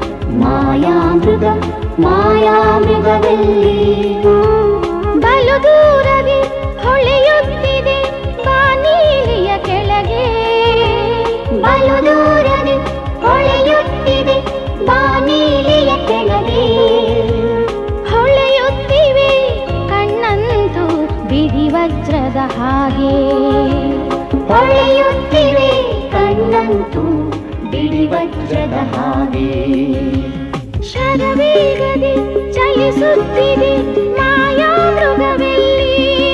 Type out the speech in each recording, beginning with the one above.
ಮಾಯಾಮೃಗ ಮಾಯಾಮೃಗವೆಲ್ಲಿ ಬಲು ದೂರದಿ ಹೊಳೆಯುತ್ತಿದೆ ಬಾನೀಲಿಯ ಕೆಳಗೆ ಬಲು ದೂರದಿ ಹೊಳೆಯುತ್ತಿದೆ ಬಾನೀಲಿಯ ಕೆಳಗೆ ಹೊಳೆಯುತ್ತಿವೆ ಕಣ್ಣಂತೂ ಬಿಡಿ ವಜ್ರದ ಹಾಗೆ ಹೊಳೆಯುತ್ತಿವೆ ಕಣ್ಣಂತೂ ಬಿಡಿ ವಜ್ರದ ಹಾಗೆ ಶರವೇಗದೆ ಚಲಿಸುತ್ತಿದೆ ಮಾಯಾ ಮೃಗವೆಲ್ಲಿ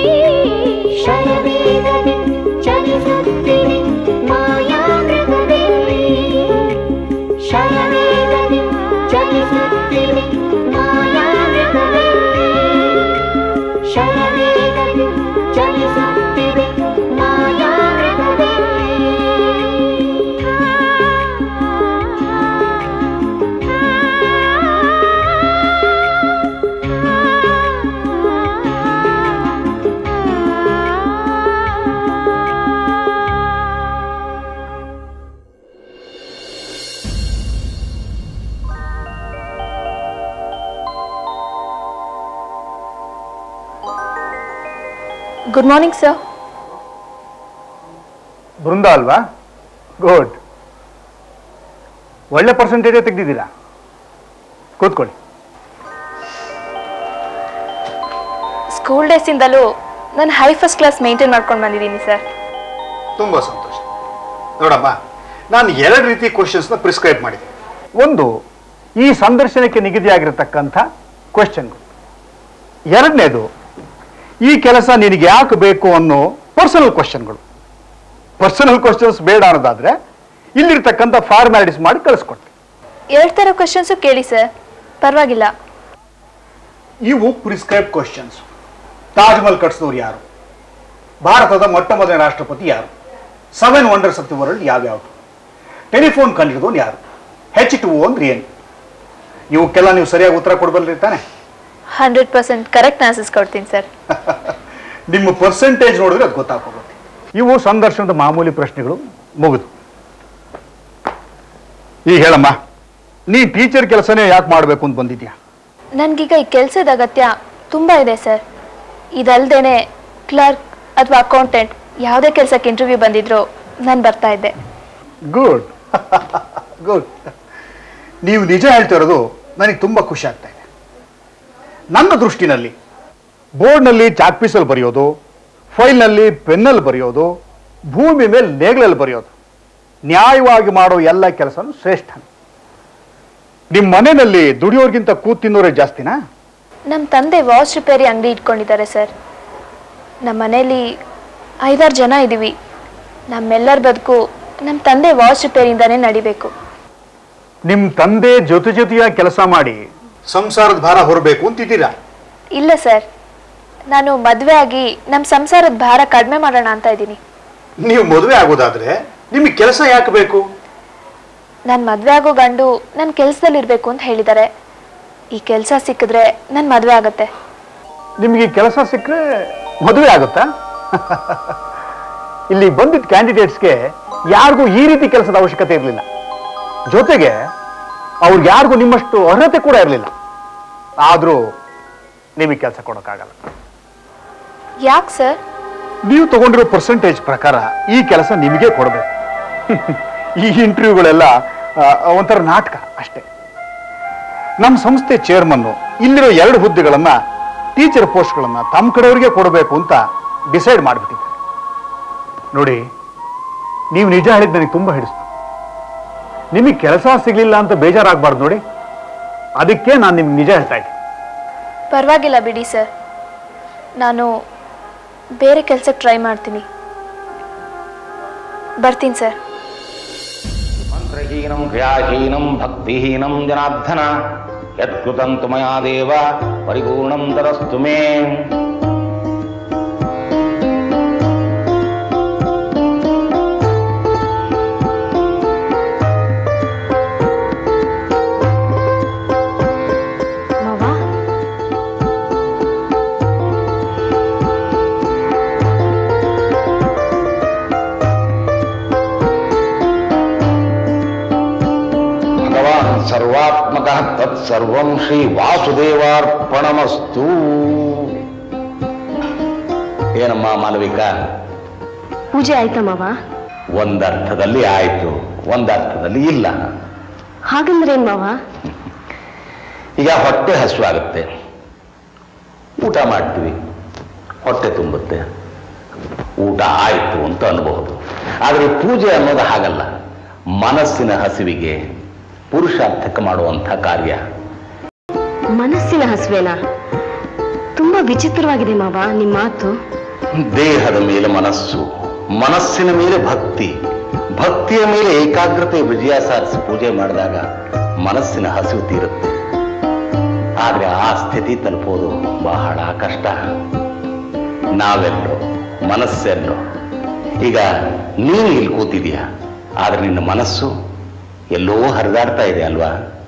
ಶರವೇಗದೆ ಚಲಿಸುತ್ತಿದೆ ಮಾಯಾಮೃಗವೆಲ್ಲಿ ಶರವೇಗದೆ ಚಲಿಸುತ್ತಿದೆ ಮಾಯಾಮೃಗವೆಲ್ಲಿ ಶರವೇಗದೆ ಚಲಿಸುತ್ತಿದೆ ಗುಡ್ ಮಾರ್ನಿಂಗ್ ಸರ್ ಬೃಂದ ಅಲ್ವಾ ಗುಡ್ ಒಳ್ಳೆ ಪರ್ಸೆಂಟೇಜೇ ತೆಗೆದಿದ್ದೀರಾ ಕೂತ್ಕೊಳ್ಳಿ ಸ್ಕೂಲ್ ಡೇಸಿಂದಲೂ ನಾನು ಹೈ ಫಸ್ಟ್ ಕ್ಲಾಸ್ ಮೇಂಟೈನ್ ಮಾಡ್ಕೊಂಡು ಬಂದಿದ್ದೀನಿ ಸರ್ ತುಂಬ ಸಂತೋಷ ನೋಡಮ್ಮ ನಾನು ಎರಡು ರೀತಿ ಕ್ವಶನ್ಸ್ನ ಪ್ರಿಸ್ಕ್ರೈಬ್ ಮಾಡಿದೆ ಒಂದು ಈ ಸಂದರ್ಶನಕ್ಕೆ ನಿಗದಿಯಾಗಿರತಕ್ಕಂಥ ಕ್ವೆಶ್ಚನ್ಗಳು ಎರಡನೇದು ಈ ಕೆಲಸ ನಿನಗೆ ಯಾಕೆ ಬೇಕು ಅನ್ನೋ ಪರ್ಸನಲ್ ಕ್ವಶನ್ಗಳು ಪರ್ಸನಲ್ ಕ್ವಶನ್ಸ್ ಬೇಡ ಅನ್ನೋದಾದ್ರೆ ಇಲ್ಲಿರ್ತಕ್ಕಂಥ ಫಾರ್ಮ್ಯಾಲಿಟೀಸ್ ಮಾಡಿ ಕಳಿಸ್ಕೊಡ್ತೀನಿ ಎರಡು ಥರ ಕ್ವಶನ್ಸು ಕೇಳಿ ಸರ್ ಪರವಾಗಿಲ್ಲ ಇವು ಪ್ರಿಸ್ಕ್ರೈಬ್ ಕ್ವಶನ್ಸ್ ತಾಜ್ ಮಹಲ್ ಕಟ್ಸಿದವ್ರು ಯಾರು ಭಾರತದ ಮೊಟ್ಟ ಮೊದಲನೇ ರಾಷ್ಟ್ರಪತಿ ಯಾರು seven wonders of the world ಯಾವ್ಯಾವುದು ಟೆಲಿಫೋನ್ ಕಂಡಿಡಿದವನು ಯಾರು ಹೆಚ್ ಟು ಅಂದ್ರೆ ಏನು ಇವಕ್ಕೆಲ್ಲ ನೀವು ಸರಿಯಾಗಿ ಉತ್ತರ ಕೊಡಬಲ್ರಿ ತಾನೆ ಹಂಡ್ರೆಡ್ ಪರ್ಸೆಂಟ್ ಕರೆಕ್ಟ್ ಆನ್ಸರ್ಸ್ ಕೊಡ್ತೀನಿ ಸರ್ ನಿಮ್ಮ ಪರ್ಸೆಂಟೇಜ್ ನೋಡಿದ್ರೆ ಅದು ಗೊತ್ತಾಗೋಗುತ್ತೆ ಇವು ಸಂದರ್ಶನದ ಮಾಮೂಲಿ ಪ್ರಶ್ನೆಗಳು ಮುಗಿದು ಈಗ ಹೇಳಮ್ಮ ನೀ ಟೀಚರ್ ಕೆಲಸನೇ ಯಾಕೆ ಮಾಡಬೇಕು ಅಂತ ಬಂದಿದ್ಯಾ ನನಗೀಗ ಈ ಕೆಲಸದ ಅಗತ್ಯ ತುಂಬ ಇದೆ ಸರ್ ಇದಲ್ದೇನೆ ಕ್ಲರ್ಕ್ ಅಥವಾ ಅಕೌಂಟೆಂಟ್ ಯಾವುದೇ ಕೆಲಸಕ್ಕೆ ಇಂಟರ್ವ್ಯೂ ಬಂದಿದ್ರು ನಾನು ಬರ್ತಾ ಇದ್ದೆ ಗುಡ್ ಗುಡ್ ನೀವು ನಿಜ ಹೇಳ್ತಾ ಇರೋದು ನನಗೆ ತುಂಬ ಖುಷಿ ಆಗ್ತಾ ಇದೆ ನನ್ನ ದೃಷ್ಟಿನಲ್ಲಿ ಬೋರ್ಡ್ನಲ್ಲಿ ಚಾಕ್ ಪೀಸಲ್ಲಿ ಬರೆಯೋದು ಫೈಲ್ನಲ್ಲಿ ಪೆನ್ನಲ್ಲಿ ಬರೆಯೋದು ಭೂಮಿ ಮೇಲೆ ನೇಗ್ಲಲ್ಲಿ ಬರೆಯೋದು ನ್ಯಾಯವಾಗಿ ಮಾಡೋ ಎಲ್ಲ ಕೆಲಸನೂ ಶ್ರೇಷ್ಠ ನಿಮ್ಮ ಮನೆಯಲ್ಲಿ ದುಡಿಯೋರ್ಗಿಂತ ಕೂತ್ ತಿನ್ನೋರೇ ಜಾಸ್ತಿನಾ ನಮ್ಮ ತಂದೆ ವಾಚ್ ರಿಪೇರಿ ಅಂಗಡಿ ಇಟ್ಕೊಂಡಿದ್ದಾರೆ ಸರ್ ನಮ್ಮ ಮನೇಲಿ ಐದಾರು ಜನ ಇದ್ದೀವಿ ನಮ್ಮೆಲ್ಲರ ಬದುಕು ನಮ್ಮ ತಂದೆ ವಾಚ್ ರಿಪೇರಿಯಿಂದನೇ ನಡಿಬೇಕು ನಿಮ್ಮ ತಂದೆ ಜೊತೆ ಜೊತೆಯಾಗಿ ಕೆಲಸ ಮಾಡಿ ಸಂಸಾರದ ಭಾರ ಹೊರಬೇಕು ಅಂತಿದ್ದೀರಾ ಇಲ್ಲ ಸರ್ ನಾನು ಮದುವೆ ಆಗಿ ನಮ್ಮ ಸಂಸಾರದ ಭಾರ ಕಡಿಮೆ ಮಾಡೋಣ ಅಂತ ಇದ್ದೀನಿ ನೀವು ಮದುವೆ ಆಗೋದಾದ್ರೆ ನಿಮಗೆ ಕೆಲಸ ಯಾಕೆ ಬೇಕು ನಾನು ಮದುವೆ ಆಗೋ ಗಂಡು ನನ್ನ ಕೆಲಸದಲ್ಲಿ ಇರಬೇಕು ಅಂತ ಹೇಳಿದ್ದಾರೆ ಈ ಕೆಲಸ ಸಿಕ್ಕಿದ್ರೆ ನನ್ನ ಮದುವೆ ಆಗತ್ತೆ ನಿಮಗೆ ಕೆಲಸ ಸಿಕ್ಕರೆ ಮದುವೆ ಆಗುತ್ತಾ ಇಲ್ಲಿ ಬಂದಿದ್ದ ಕ್ಯಾಂಡಿಡೇಟ್ಸ್ಗೆ ಯಾರಿಗೂ ಈ ರೀತಿ ಕೆಲಸದ ಅವಶ್ಯಕತೆ ಇರಲಿಲ್ಲ ಜೊತೆಗೆ ಅವ್ರಿಗೆ ಯಾರಿಗೂ ನಿಮ್ಮಷ್ಟು ಅರ್ಹತೆ ಕೂಡ ಇರಲಿಲ್ಲ ಆದರೂ ನಿಮಗೆ ಕೆಲಸ ಕೊಡೋಕ್ಕಾಗಲ್ಲ ಯಾಕೆ ಸರ್ ನೀವು ತಗೊಂಡಿರೋ ಪರ್ಸೆಂಟೇಜ್ ಪ್ರಕಾರ ಈ ಕೆಲಸ ನಿಮಗೆ ಕೊಡಬೇಕು ಈ ಇಂಟರ್ವ್ಯೂಗಳೆಲ್ಲ ಆ, ಒಂಥರ ನಾಟಕ ಅಷ್ಟೇ ನಮ್ಮ ಸಂಸ್ಥೆ ಚೇರ್ಮನ್ನು ಇಲ್ಲಿರೋ ಎರಡು ಹುದ್ದೆಗಳನ್ನ ಟೀಚರ್ ಪೋಸ್ಟ್ಗಳನ್ನ ತಮ್ಮ ಕಡೆಯವರಿಗೆ ಕೊಡಬೇಕು ಅಂತ ಡಿಸೈಡ್ ಮಾಡಿಬಿಟ್ಟಿದ್ದಾರೆ ನೋಡಿ ನೀವು ನಿಜ ಹೇಳಿದ್ ನನಗೆ ತುಂಬ ಹಿಡಿಸ್ತು ನಿಮಗೆ ಕೆಲಸ ಸಿಗ್ಲಿಲ್ಲ ಅಂತ ಬೇಜಾರಾಗಬಾರ್ದು ನೋಡಿ ಅದಕ್ಕೆ ನಾನು ನಿಮ್ಗೆ ನಿಜ ಹೇಳ್ತಾ ಇದ್ದೀನಿ ಪರವಾಗಿಲ್ಲ ಬಿಡಿ ಸರ್ ನಾನು ಬೇರೆ ಕೆಲಸಕ್ಕೆ ಟ್ರೈ ಮಾಡ್ತೀನಿ ಬರ್ತೀನಿ ಸರ್ ಮಂತ್ರಹೀನಂ ಕ್ರಿಯಾಹೀನಂ ಭಕ್ತಿಹೀನಂ ಜನಾರ್ದನ ಯತ್ಕೃತಂ ತು ಮಯಾ ದೇವ ಪರಿಪೂರ್ಣಂ ತರಸ್ತು ಮೇ ಮವ ಭಗವಾನ್ ಸರ್ವಾತ್ಮಕ ತತ್ ಸರ್ವಂ ಶ್ರೀ ವಾಸುದೇವಾರ್ಪಣಮಸ್ತು ಏನಮ್ಮ ಮಾಲವಿಕಾ ಪೂಜೆ ಆಯ್ತಾ ಮಾವ ಒಂದರ್ಥದಲ್ಲಿ ಆಯ್ತು ಒಂದರ್ಥದಲ್ಲಿ ಇಲ್ಲ ಹಾಗಂದ್ರೆ ಏನ್ ಮಾವ ಈಗ ಹೊಟ್ಟೆ ಹಸುವಾಗುತ್ತೆ ಊಟ ಮಾಡ್ತೀವಿ ಹೊಟ್ಟೆ ತುಂಬುತ್ತೆ ಊಟ ಆಯ್ತು ಅಂತ ಅನ್ಬಹುದು ಆದರೆ ಪೂಜೆ ಅನ್ನೋದು ಹಾಗಲ್ಲ ಮನಸ್ಸಿನ ಹಸಿವಿಗೆ ಪುರುಷಾರ್ಥಕ್ಕೆ ಮಾಡುವಂಥ ಕಾರ್ಯ ಮನಸ್ಸಿನ ಹಸುವೇನ ತುಂಬಾ ವಿಚಿತ್ರವಾಗಿದೆ ಮಾವ ನಿಮ್ಮ ಮಾತು ದೇಹದ ಮೇಲೆ ಮನಸ್ಸು ಮನಸ್ಸಿನ ಮೇಲೆ ಭಕ್ತಿ ಭಕ್ತಿಯ ಮೇಲೆ ಏಕಾಗ್ರತೆ ವಿಜಯ ಸಾಧಿಸಿ ಪೂಜೆ ಮಾಡಿದಾಗ ಮನಸ್ಸಿನ ಹಸಿವು ತೀರುತ್ತೆ ಆದ್ರೆ ಆ ಸ್ಥಿತಿ ತಲುಪೋದು ಬಹಳ ಕಷ್ಟ ನಾವೆಲ್ಲೋ ಮನಸ್ಸೆಲ್ಲೋ ಈಗ ನೀನು ಇಲ್ಲಿ ಕೂತಿದೀಯ ಆದ್ರೆ ನಿನ್ನ ಮನಸ್ಸು ಎಲ್ಲೋ ಹರಿದಾಡ್ತಾ ಇದೆ ಅಲ್ವಾ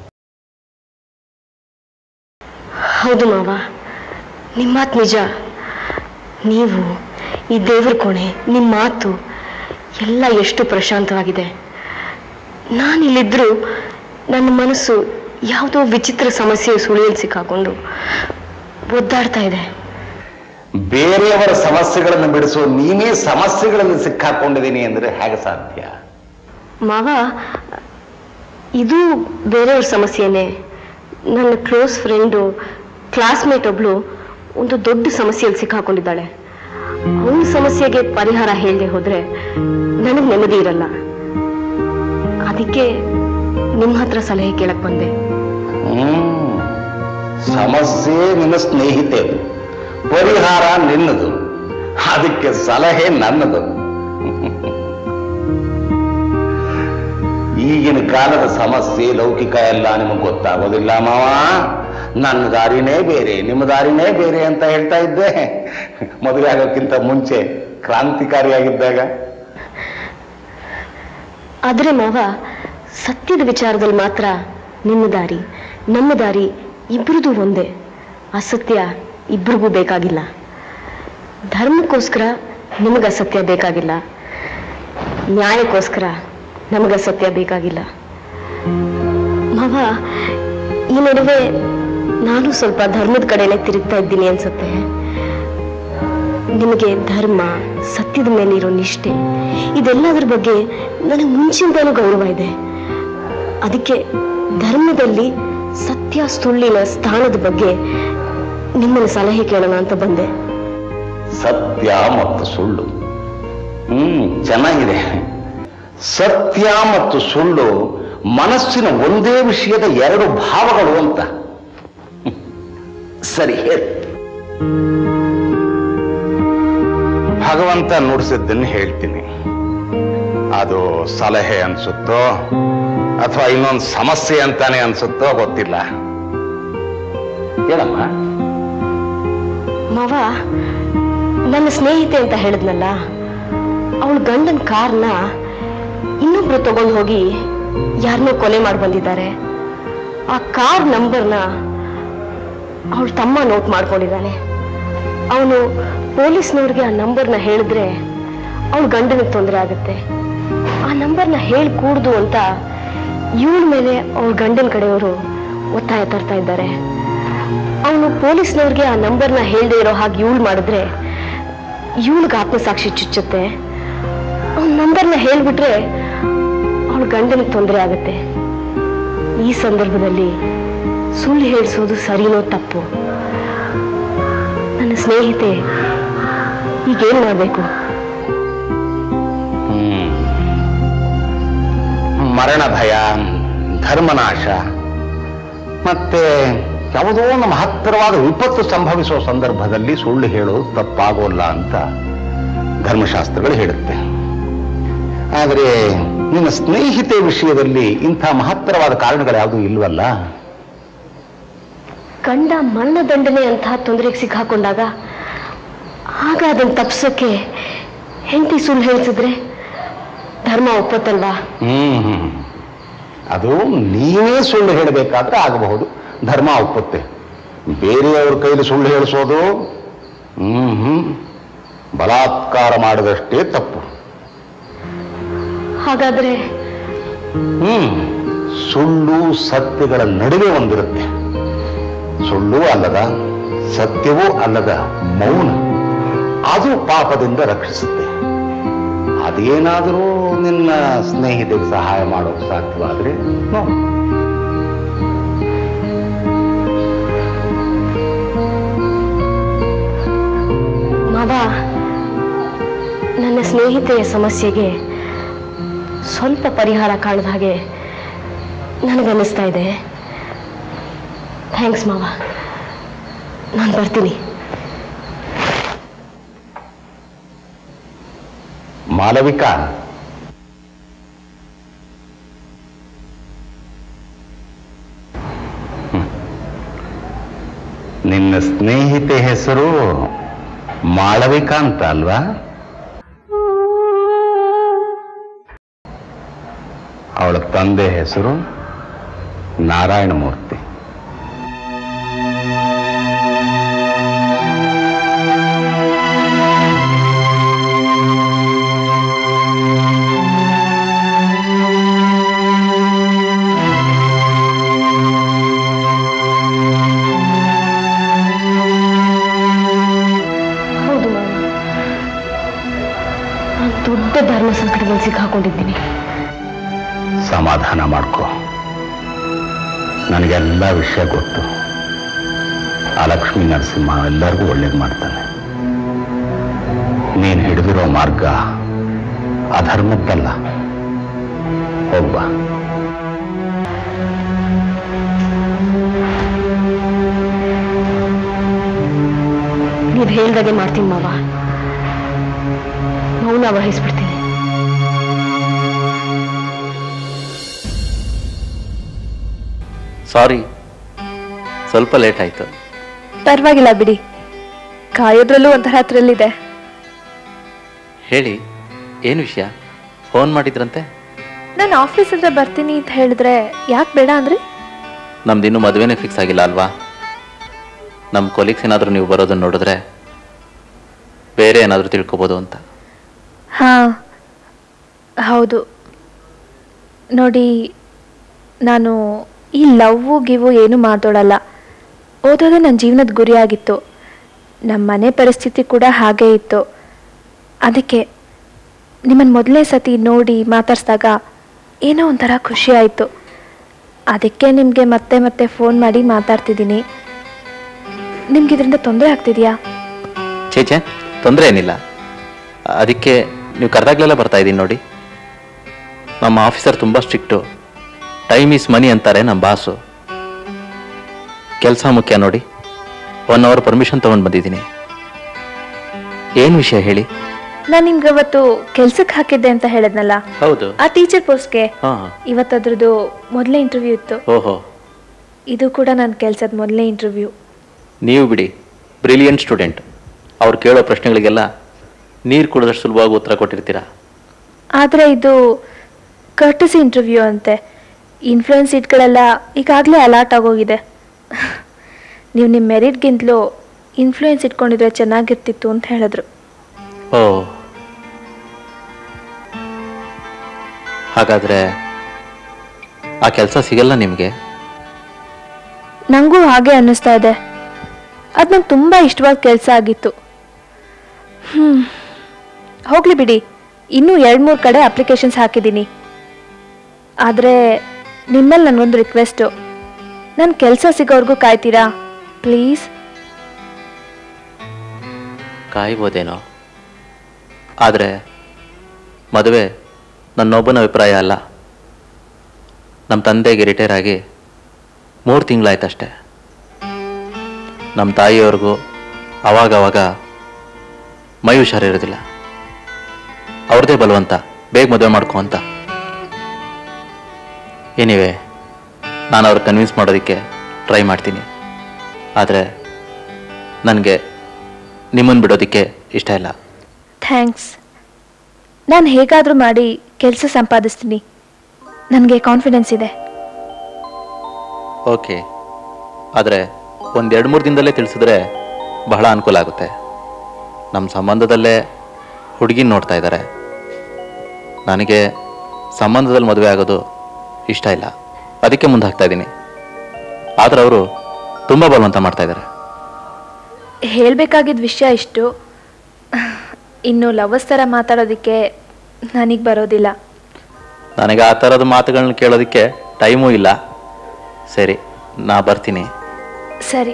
ಹೌದು ಮಾವ ನಿಮ್ಮ ಮಾತು ನಿಜ ನೀವು ಈ ದೇವ್ರ ಕೋಣೆ ನಿಮ್ಮ ಮಾತು ಎಲ್ಲ ಎಷ್ಟು ಪ್ರಶಾಂತವಾಗಿದೆ ನಾನಿಲ್ಲಿದ್ರೂ ನನ್ನ ಮನಸ್ಸು ಯಾವುದೋ ವಿಚಿತ್ರ ಸಮಸ್ಯೆ ಸುಳಿಯಲ್ಲಿ ಸಿಕ್ಕಾಕೊಂಡು ಒದ್ದಾಡ್ತಾ ಇದೆ ಬೇರೆಯವರ ಸಮಸ್ಯೆಗಳನ್ನು ಬಿಡಿಸೋ ನೀನೇ ಸಮಸ್ಯೆಗಳಲ್ಲಿ ಸಿಕ್ಕಾಕೊಂಡಿದ್ದೀನಿ ಅಂದ್ರೆ ಹೇಗೆ ಸಾಧ್ಯ ಮಾವ ಇದು ಬೇರೆಯವ್ರ ಸಮಸ್ಯೆನೇ ನನ್ನ ಕ್ಲೋಸ್ ಫ್ರೆಂಡು ಕ್ಲಾಸ್ಮೇಟ್ ಒಬ್ಳು ಒಂದು ದೊಡ್ಡ ಸಮಸ್ಯೆಯಲ್ಲಿ ಸಿಕ್ಕಾಕೊಂಡಿದ್ದಾಳೆ ಅವನ ಸಮಸ್ಯೆಗೆ ಪರಿಹಾರ ಹೇಳದೆ ಹೋದ್ರೆ ನನಗೆ ನೆಮ್ಮದಿ ಇರಲ್ಲ ಅದಕ್ಕೆ ನಿಮ್ಮ ಹತ್ರ ಸಲಹೆ ಕೇಳಕ್ ಬಂದೆ ಹ್ಮ್ ಸಮಸ್ಯೆ ನಿನ್ನ ಸ್ನೇಹಿತೆ ಪರಿಹಾರ ನಿನ್ನದು ಅದಕ್ಕೆ ಸಲಹೆ ನನ್ನದು ಈಗಿನ ಕಾಲದ ಸಮಸ್ಯೆ ಲೌಕಿಕ ಎಲ್ಲ ನಿಮಗೆ ಗೊತ್ತಾಗೋದಿಲ್ಲ ಮಾವ ನನ್ನ ದಾರಿನೇ ಬೇರೆ ನಿಮ್ಮ ದಾರಿನೇ ಬೇರೆ ಅಂತ ಹೇಳ್ತಾ ಇದ್ದೆ ಮದುವೆ ಆಗೋಕ್ಕಿಂತ ಮುಂಚೆ ಕ್ರಾಂತಿಕಾರಿಯಾಗಿದ್ದಾಗ ಆದ್ರೆ ಮಾವ ಸತ್ಯದ ವಿಚಾರದಲ್ಲಿ ಮಾತ್ರ ನಿಮ್ಮ ದಾರಿ ನಮ್ಮ ದಾರಿ ಇಬ್ಬರದು ಒಂದೇ ಅಸತ್ಯ ಇಬ್ರಿಗೂ ಬೇಕಾಗಿಲ್ಲ ಧರ್ಮಕ್ಕೋಸ್ಕರ ನಿಮಗೆ ಅಸತ್ಯ ಬೇಕಾಗಿಲ್ಲ ನ್ಯಾಯಕ್ಕೋಸ್ಕರ ನಮಗೆ ಅಸತ್ಯ ಬೇಕಾಗಿಲ್ಲ ಮಾವ ಈ ನಡುವೆ ನಾನು ಸ್ವಲ್ಪ ಧರ್ಮದ ಕಡೆನೆ ತಿರುಗ್ತಾ ಇದ್ದೀನಿ ಅನ್ಸುತ್ತೆ ನಿಮಗೆ ಧರ್ಮ ಸತ್ಯದ ಮೇಲಿರೋ ನಿಷ್ಠೆ ಇದೆಲ್ಲದರ ಬಗ್ಗೆ ನನಗೆ ಮುಂಚಿಂದನೂ ಗೌರವ ಇದೆ ಅದಕ್ಕೆ ಧರ್ಮದಲ್ಲಿ ಸತ್ಯ ಸುಳ್ಳಿನ ಸ್ಥಾನದ ಬಗ್ಗೆ ನಿಮ್ಮನ್ನು ಸಲಹೆ ಕೇಳೋಣ ಅಂತ ಬಂದೆ ಸತ್ಯ ಮತ್ತು ಸುಳ್ಳು ಹ್ಮ್ ಚೆನ್ನಾಗಿದೆ ಸತ್ಯ ಮತ್ತು ಸುಳ್ಳು ಮನಸ್ಸಿನ ಒಂದೇ ವಿಷಯದ ಎರಡು ಭಾವಗಳು ಅಂತ ಹ್ಮ್. ಸರಿ ಹೇಳಿ ಭಗವಂತ ನುಡಿಸಿದ್ದನ್ನು ಹೇಳ್ತೀನಿ ಅದು ಸಲಹೆ ಅನ್ಸುತ್ತೋ ಅಥವಾ ಇನ್ನೊಂದು ಸಮಸ್ಯೆ ಅಂತಾನೆ ಅನ್ಸುತ್ತೋ ಗೊತ್ತಿಲ್ಲ ಹೇಳಮ್ಮ ಮಾವ ನನ್ನ ಸ್ನೇಹಿತೆ ಅಂತ ಹೇಳಿದ್ನಲ್ಲ ಅವಳ ಗಂಡನ ಕಾರ್ನ ಇನ್ನೊಬ್ರು ತಗೊಂಡು ಹೋಗಿ ಯಾರನ್ನೋ ಕೊಲೆ ಮಾಡಿ ಬಂದಿದ್ದಾರೆ ಆ ಕಾರ್ ನಂಬರ್ನ ಅವಳ ತಮ್ಮ ನೋಟ್ ಮಾಡ್ಕೊಂಡಿದ್ದಾನೆ ಅವನು ಪೊಲೀಸ್ನವ್ರಿಗೆ ಆ ನಂಬರ್ನ ಹೇಳಿದ್ರೆ ಅವಳ ಗಂಡನಿಗೆ ತೊಂದರೆ ಆಗುತ್ತೆ ಆ ನಂಬರ್ನ ಹೇಳಿ ಕೂಡ್ದು ಅಂತ ಇವಳ ಮೇಲೆ ಅವಳ ಗಂಡನ ಕಡೆಯವರು ಒತ್ತಾಯ ತರ್ತಾ ಇದ್ದಾರೆ ಅವನು ಪೊಲೀಸ್ನವ್ರಿಗೆ ಆ ನಂಬರ್ನ ಹೇಳದೆ ಇರೋ ಹಾಗೆ ಇವಳು ಮಾಡಿದ್ರೆ ಇವಳಿಗೆ ಆತ್ಮಸಾಕ್ಷಿ ಚುಚ್ಚುತ್ತೆ ಅವನ ನಂಬರ್ನ ಹೇಳ್ಬಿಟ್ರೆ ಅವಳ ಗಂಡನಿಗೆ ತೊಂದರೆ ಆಗುತ್ತೆ ಈ ಸಂದರ್ಭದಲ್ಲಿ ಸುಳ್ಳು ಹೇಳಿಸೋದು ಸರಿನೋ ತಪ್ಪು ನನ್ನ ಸ್ನೇಹಿತೆ ಈಗೇನ್ ಮಾಡಬೇಕು ಹ್ಮ್. ಮರಣ ಭಯ ಧರ್ಮನಾಶ ಮತ್ತೆ ಯಾವುದೋ ನಮ್ಮ ಹತ್ತಿರವಾದ ವಿಪತ್ತು ಸಂಭವಿಸುವ ಸಂದರ್ಭದಲ್ಲಿ ಸುಳ್ಳು ಹೇಳೋದು ತಪ್ಪಾಗೋಲ್ಲ ಅಂತ ಧರ್ಮಶಾಸ್ತ್ರಗಳು ಹೇಳುತ್ತೆ ಆದರೆ ನಿನ್ನ ಸ್ನೇಹಿತೆ ವಿಷಯದಲ್ಲಿ ಇಂಥ ಮಹತ್ತರವಾದ ಕಾರಣಗಳು ಯಾವುದೂ ಇಲ್ವಲ್ಲ ಗಂಡ ಮರಣದಂಡನೆ ಅಂತಹ ತೊಂದರೆಗೆ ಸಿಕ್ಕಾಕೊಂಡಾಗ ಆಗ ಅದನ್ನ ತಪ್ಸೋಕೆ ಹೆಂಡತಿ ಸುಳ್ಳು ಹೇಳಿಸಿದ್ರೆ ಧರ್ಮ ಒಪ್ಪತ್ತಲ್ವಾ ಹ್ಮ್ ಹ್ಮ್. ಅದು ನೀವೇ ಸುಳ್ಳು ಹೇಳಬೇಕಾದ್ರೆ ಆಗಬಹುದು ಧರ್ಮ ಒಪ್ಪುತ್ತೆ ಬೇರೆಯವ್ರ ಕೈಲಿ ಸುಳ್ಳು ಹೇಳಿಸೋದು ಹ್ಮ್ ಹ್ಮ್ ಬಲಾತ್ಕಾರ ಮಾಡಿದಷ್ಟೇ ತಪ್ಪು ಹಾಗಾದ್ರೆ ಹ್ಮ್ ಸುಳ್ಳು ಸತ್ಯಗಳ ನಡುವೆ ಒಂದಿರುತ್ತೆ ಸುಳ್ಳು ಅಲ್ಲದ ಸತ್ಯವೂ ಅಲ್ಲದ ಮೌನ ಅದು ಪಾಪದಿಂದ ರಕ್ಷಿಸುತ್ತೆ ಅದೇನಾದರೂ ನಿನ್ನ ಸ್ನೇಹಿತರಿಗೆ ಸಹಾಯ ಮಾಡೋಕೆ ಸಾಧ್ಯವಾದ್ರೆ ನೋಡು ಮಾವ ನನ್ನ ಸ್ನೇಹಿತೆಯ ಸಮಸ್ಯೆಗೆ ಸ್ವಲ್ಪ ಪರಿಹಾರ ಕಾಣದ ಹಾಗೆ ನನಗನ್ನಿಸ್ತಾ ಇದೆ ಥ್ಯಾಂಕ್ಸ್ ಮಾವ ನಾನು ಬರ್ತೀನಿ ಮಾಲವಿಕಾ ಹ್ಮ್. ನಿನ್ನ ಸ್ನೇಹಿತೆ ಹೆಸರು ಮಾಳವಿಕಾ ಅಂತ ಅಲ್ವಾ ಅವಳ ತಂದೆ ಹೆಸರು ನಾರಾಯಣಮೂರ್ತಿ ಹೌದು ಮಾವ ನಾನು ದೊಡ್ಡ ಧರ್ಮ ಸಂಕಟದಲ್ಲಿ ಸಿಕ್ಕಾಕೊಂಡಿದ್ದೀನಿ ಸಮಾಧಾನ ಮಾಡ್ಕೋ ನನಗೆಲ್ಲ ವಿಷಯ ಗೊತ್ತು ಆ ಲಕ್ಷ್ಮೀ ನರಸಿಂಹ ಎಲ್ಲರಿಗೂ ಒಳ್ಳೇದು ಮಾಡ್ತಾನೆ ನೀನು ಹಿಡಿದಿರೋ ಮಾರ್ಗ ಅಧರ್ಮದ್ದಲ್ಲ ಹೋಗ್ಬಾ ನೀವು ಹೇಳ್ದಾಗೆ ಮಾಡ್ತೀನಿ ಮಾವ ಮೌನ ವಹಿಸ್ಬಿಡ್ತೀನಿ ಸಾರಿ ಸ್ವಲ್ಪ ಲೇಟ್ ಆಯಿತು ಪರವಾಗಿಲ್ಲ ಬಿಡಿ ಕಾಯೋದ್ರಲ್ಲೂ ಒಂಥರ ಥ್ರಿಲ್ಲಿದೆ ಹೇಳಿ ಏನು ವಿಷಯ ಫೋನ್ ಮಾಡಿದ್ರಂತೆ ನಾನು ಆಫೀಸ್ ಹತ್ರ ಬರ್ತೀನಿ ಅಂತ ಹೇಳಿದ್ರೆ ಯಾಕೆ ಬೇಡ ಅಂದ್ರಿ ನಮ್ದಿನ್ನೂ ಮದುವೆನೇ ಫಿಕ್ಸ್ ಆಗಿಲ್ಲ ಅಲ್ವಾ ನಮ್ಮ ಕೊಲೀಗ್ಸ್ ಏನಾದರೂ ನೀವು ಬರೋದನ್ನು ನೋಡಿದ್ರೆ ಬೇರೆ ಏನಾದರೂ ತಿಳ್ಕೊಬೋದು ಅಂತ ಹಾ ಹೌದು ನೋಡಿ ನಾನು ಈ ಲವ್ವು ಗಿವು ಏನು ಮಾತಾಡಲ್ಲ ಓದೋದೇ ನನ್ನ ಜೀವನದ ಗುರಿಯಾಗಿತ್ತು ನಮ್ಮ ಮನೆ ಪರಿಸ್ಥಿತಿ ಕೂಡ ಹಾಗೇ ಇತ್ತು ಅದಕ್ಕೆ ನಿಮ್ಮನ್ನು ಮೊದಲನೇ ಸತಿ ನೋಡಿ ಮಾತಾಡ್ಸಿದಾಗ ಏನೋ ಒಂಥರ ಖುಷಿ ಆಯಿತು ಅದಕ್ಕೆ ನಿಮಗೆ ಮತ್ತೆ ಮತ್ತೆ ಫೋನ್ ಮಾಡಿ ಮಾತಾಡ್ತಿದ್ದೀನಿ ನಿಮ್ಗೆ ಇದರಿಂದ ತೊಂದರೆ ಆಗ್ತಿದೆಯಾ ಚೇಚೆ ತೊಂದರೆ ಏನಿಲ್ಲ ಅದಕ್ಕೆ ನೀವು ಕರೆದಾಗ್ಲೆಲ್ಲ ಬರ್ತಾ ಇದ್ದೀನಿ ನೋಡಿ ನಮ್ಮ ಆಫೀಸರ್ ತುಂಬ ಸ್ಟ್ರಿಕ್ಟು ಟೈಮ್ ಈಸ್ ಮನಿ ಅಂತಾರೆ ನಮ್ಮ ಬಾಸು ಕೆಲಸ ಮುಖ್ಯ ನೋಡಿ ಒನ್ ಅವರ್ ಪರ್ಮಿಷನ್ ತೊಗೊಂಡು ಬಂದಿದ್ದೀನಿ ಏನು ವಿಷಯ ಹೇಳಿ ನಾನು ನಿಮ್ಗೆ ಅವತ್ತು ಕೆಲ್ಸಕ್ಕೆ ಹಾಕಿದ್ದೆ ಅಂತ ಹೇಳಿದ್ನಲ್ಲ ಹೌದು ಆ ಟೀಚರ್ ಪೋಸ್ಟ್ಗೆ ಹಾಂ ಇವತ್ತದ್ರದ್ದು ಮೊದಲನೇ ಇಂಟರ್ವ್ಯೂ ಇತ್ತು ಓಹೋ ಇದು ಕೂಡ ನನ್ನ ಕೆಲಸದ ಮೊದಲನೇ ಇಂಟರ್ವ್ಯೂ ನೀವು ಬಿಡಿ ಬ್ರಿಲಿಯಂಟ್ ಸ್ಟೂಡೆಂಟ್ ಅವ್ರು ಕೇಳೋ ಪ್ರಶ್ನೆಗಳಿಗೆಲ್ಲ ನೀರು ಕುಡಿದಷ್ಟು ಸುಲಭವಾಗಿ ಉತ್ತರ ಕೊಟ್ಟಿರ್ತೀರಾ ಆದರೆ ಇದು ಕರ್ಟಿಸಿ ಇಂಟರ್ವ್ಯೂ ಅಂತೆ ಇನ್ಫ್ಲೂಯೆನ್ಸ್ ಸೀಟ್ಗಳೆಲ್ಲ ಈಗಾಗಲೇ ಅಲಾಟ್ ಆಗೋಗಿದೆ ನೀವು ನಿಮ್ಮ ಮೆರಿಟ್ಗಿಂತಲೂ ಇನ್ಫ್ಲೂಯೆನ್ಸ್ ಇಟ್ಕೊಂಡಿದ್ರೆ ಚೆನ್ನಾಗಿರ್ತಿತ್ತು ಅಂತ ಹೇಳಿದ್ರು ಓ ಹಾಗಾದರೆ ಆ ಕೆಲಸ ಸಿಗಲ್ಲ ನಿಮಗೆ ನನಗೂ ಹಾಗೆ ಅನ್ನಿಸ್ತಾ ಇದೆ ಅದು ನಂಗೆ ತುಂಬ ಇಷ್ಟವಾದ ಕೆಲಸ ಆಗಿತ್ತು ಹ್ಞೂ ಹೋಗಲಿ ಬಿಡಿ ಇನ್ನೂ ಎರಡು ಮೂರು ಕಡೆ ಅಪ್ಲಿಕೇಶನ್ಸ್ ಹಾಕಿದ್ದೀನಿ ಆದರೆ ನಿಮ್ಮಲ್ಲಿ ನನಗೊಂದು ರಿಕ್ವೆಸ್ಟು ನನ್ನ ಕೆಲಸ ಸಿಗೋವರೆಗೂ ಕಾಯ್ತೀರಾ ಪ್ಲೀಸ್ ಕಾಯ್ಬೋದೇನೋ ಆದರೆ ಮದುವೆ ನನ್ನೊಬ್ಬನ ಅಭಿಪ್ರಾಯ ಅಲ್ಲ ನಮ್ಮ ತಂದೆಗೆ ರಿಟೈರ್ ಆಗಿ ಮೂರು ತಿಂಗಳಾಯ್ತಷ್ಟೆ ನಮ್ಮ ತಾಯಿಯವ್ರಿಗೂ ಅವಾಗವಾಗ ಮೈ ಹುಷಾರಿರೋದಿಲ್ಲ ಅವ್ರದ್ದೇ ಬಲವಂತ ಬೇಗ ಮದುವೆ ಮಾಡ್ಕೊ ಅಂತ ಏನಿವೆ ನಾನು ಅವ್ರು ಕನ್ವಿನ್ಸ್ ಮಾಡೋದಕ್ಕೆ ಟ್ರೈ ಮಾಡ್ತೀನಿ ಆದರೆ ನನಗೆ ನಿಮ್ಮನ್ನು ಬಿಡೋದಕ್ಕೆ ಇಷ್ಟ ಇಲ್ಲ ಥ್ಯಾಂಕ್ಸ್ ನಾನು ಹೇಗಾದರೂ ಮಾಡಿ ಕೆಲಸ ಸಂಪಾದಿಸ್ತೀನಿ ನನಗೆ ಕಾನ್ಫಿಡೆನ್ಸ್ ಇದೆ ಓಕೆ ಆದರೆ ಒಂದು ಎರಡು ಮೂರು ದಿನದಲ್ಲೇ ತಿಳಿಸಿದ್ರೆ ಬಹಳ ಅನುಕೂಲ ಆಗುತ್ತೆ ನಮ್ಮ ಸಂಬಂಧದಲ್ಲೇ ಹುಡುಗಿನ ನೋಡ್ತಾ ಇದ್ದಾರೆ ನನಗೆ ಸಂಬಂಧದಲ್ಲಿ ಮದುವೆ ಆಗೋದು ಇಷ್ಟ ಇಲ್ಲ ಅದಕ್ಕೆ ಮುಂದೆ ಹಾಕ್ತಾ ಇದ್ದೀನಿ ಆದ್ರೆ ಅವರು ತುಂಬ ಬಲವಂತ ಮಾಡ್ತಾ ಇದ್ದಾರೆ ಹೇಳಬೇಕಾಗಿದ್ದ ವಿಷಯ ಇಷ್ಟು ಇನ್ನು ಲವರ್ಸ್ ಥರ ಮಾತಾಡೋದಕ್ಕೆ ನನಗೆ ಬರೋದಿಲ್ಲ ನನಗೆ ಆ ಥರದ ಮಾತುಗಳನ್ನ ಕೇಳೋದಕ್ಕೆ ಟೈಮೂ ಇಲ್ಲ ಸರಿ ನಾ ಬರ್ತೀನಿ ಸರಿ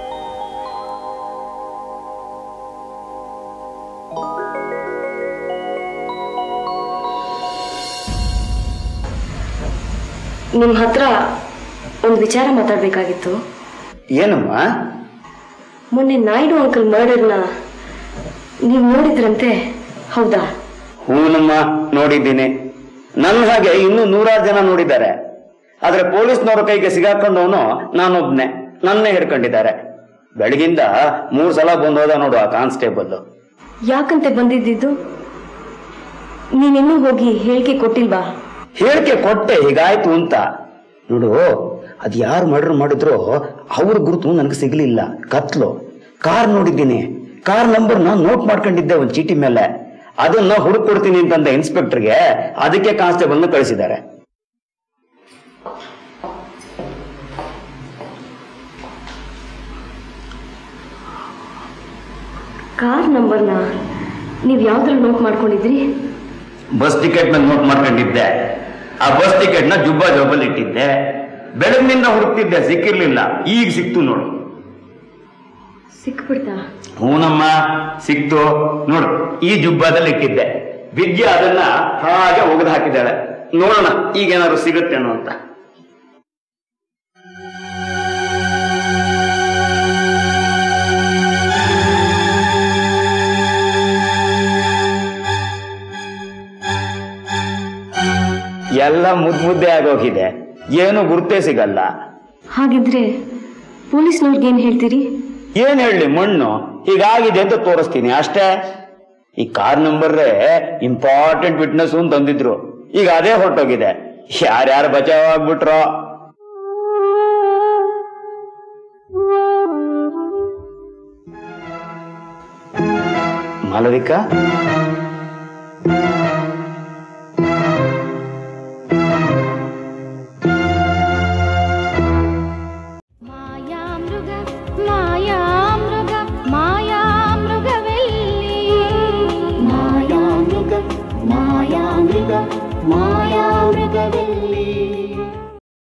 ನಿಮ್ಮ ಹತ್ರ ಒಂದು ವಿಚಾರ ಮಾತಾಡಬೇಕಾಗಿತ್ತು ಏನಮ್ಮ ಮೊನ್ನೆ ನಾಯ್ಡು ಅಂಕಲ್ ಮರ್ಡರ್ನ ನೀವು ನೋಡಿದ್ರಂತೆ ಹೌದಾ ಹೂನಮ್ಮ ನೋಡಿದ್ದೀನಿ ನನ್ನ ಹಾಗೆ ಇನ್ನೂ ನೂರಾರು ಜನ ನೋಡಿದ್ದಾರೆ ಆದ್ರೆ ಪೊಲೀಸ್ನವ್ರ ಕೈಗೆ ಸಿಗಾಕೊಂಡವನು ನಾನೊಬ್ನೆ ನನ್ನೇ ಹಿಡ್ಕೊಂಡಿದ್ದಾರೆ ಬೆಳಗಿಂದ ಮೂರ್ ಸಲ ಬಂದೋದ ನೋಡು ಆ ಕಾನ್ಸ್ಟೇಬಲ್ ಯಾಕಂತೆ ಬಂದಿದ್ದಿದ್ದು ನೀನಿನ್ನೂ ಹೋಗಿ ಹೇಳಿಕೆ ಕೊಟ್ಟಿಲ್ವಾ ಹೇಳಿಕೆ ಕೊಟ್ಟೆ ಹೀಗಾಯ್ತು ಅಂತ ನೋಡು ಅದ್ ಯಾರು ಮರ್ಡರ್ ಮಾಡಿದ್ರು ಅವ್ರ ಗುರುತು ನನಗೆ ಸಿಗ್ಲಿಲ್ಲ ಕತ್ಲು ಕಾರ್ ನೋಡಿದ್ದೀನಿ ಕಾರ್ ನಂಬರ್ನ ನೋಟ್ ಮಾಡ್ಕೊಂಡಿದ್ದೆ ಒಂದ್ ಚೀಟಿ ಮೇಲೆ ಅದನ್ನ ಹುಡುಕ್ ಕೊಡ್ತೀನಿ ಅಂತಂದ ಇನ್ಸ್ಪೆಕ್ಟರ್ಗೆ ಅದಕ್ಕೆ ಕಾನ್ಸ್ಟೇಬಲ್ನ ಕಳಿಸಿದ್ದಾರೆ ಕಾರ್ ನಂಬರ್ನ ನೀವು ಯಾವ್ದ್ರಲ್ಲಿ ನೋಟ್ ಮಾಡ್ಕೊಂಡಿದ್ರಿ ಬಸ್ ಟಿಕೆಟ್ ಮೇಲೆ ನೋಟ್ ಮಾಡ್ಕೊಂಡಿದ್ದೆ ಆ ಬಸ್ ಟಿಕೆಟ್ ನ ಜುಬ್ಬಾ ಜಾಬಲ್ಲಿ ಇಟ್ಟಿದ್ದೆ ಬೆಳಗ್ನಿಂದ ಹುಡುಕ್ತಿದ್ದೆ ಸಿಕ್ಕಿರ್ಲಿಲ್ಲ ಈಗ ಸಿಕ್ತು ನೋಡು ಸಿಕ್ಬಿಡ್ತಾ ಹೂನಮ್ಮ ಸಿಕ್ತು ನೋಡು ಈ ಜುಬ್ಬಾದಲ್ಲಿ ಇಟ್ಟಿದ್ದೆ ವಿದ್ಯೆ ಅದನ್ನ ಹಾಗೆ ಒಗೆದು ಹಾಕಿದ್ದಾಳೆ ನೋಡೋಣ ಈಗೇನಾದ್ರು ಸಿಗುತ್ತೇನೋ ಅಂತ ಎಲ್ಲ ಮುದ್ ಮುದ್ದೆ ಆಗೋಗಿದೆ ಏನು ಗುರ್ತೇ ಸಿಗಲ್ಲ ಹಾಗಿದ್ರೆ ಪೊಲೀಸ್ನವ್ರಿಗೇನ್ ಹೇಳ್ತೀರಿ ಏನ್ ಹೇಳಿ ಮಣ್ಣು ಹೀಗಾಗಿದೆ ಅಂತ ತೋರಿಸ್ತೀನಿ ಅಷ್ಟೇ ಈ ಕಾರ್ ನಂಬರ್ರೇ ಇಂಪಾರ್ಟೆಂಟ್ ವಿಟ್ನೆಸ್ ಅಂತ ತಂದಿದ್ರು ಈಗ ಅದೇ ಹೊರಟೋಗಿದೆ ಯಾರ್ಯಾರು ಬಚಾವ್ ಆಗ್ಬಿಟ್ರೋ ಮಾಲವಿಕಾ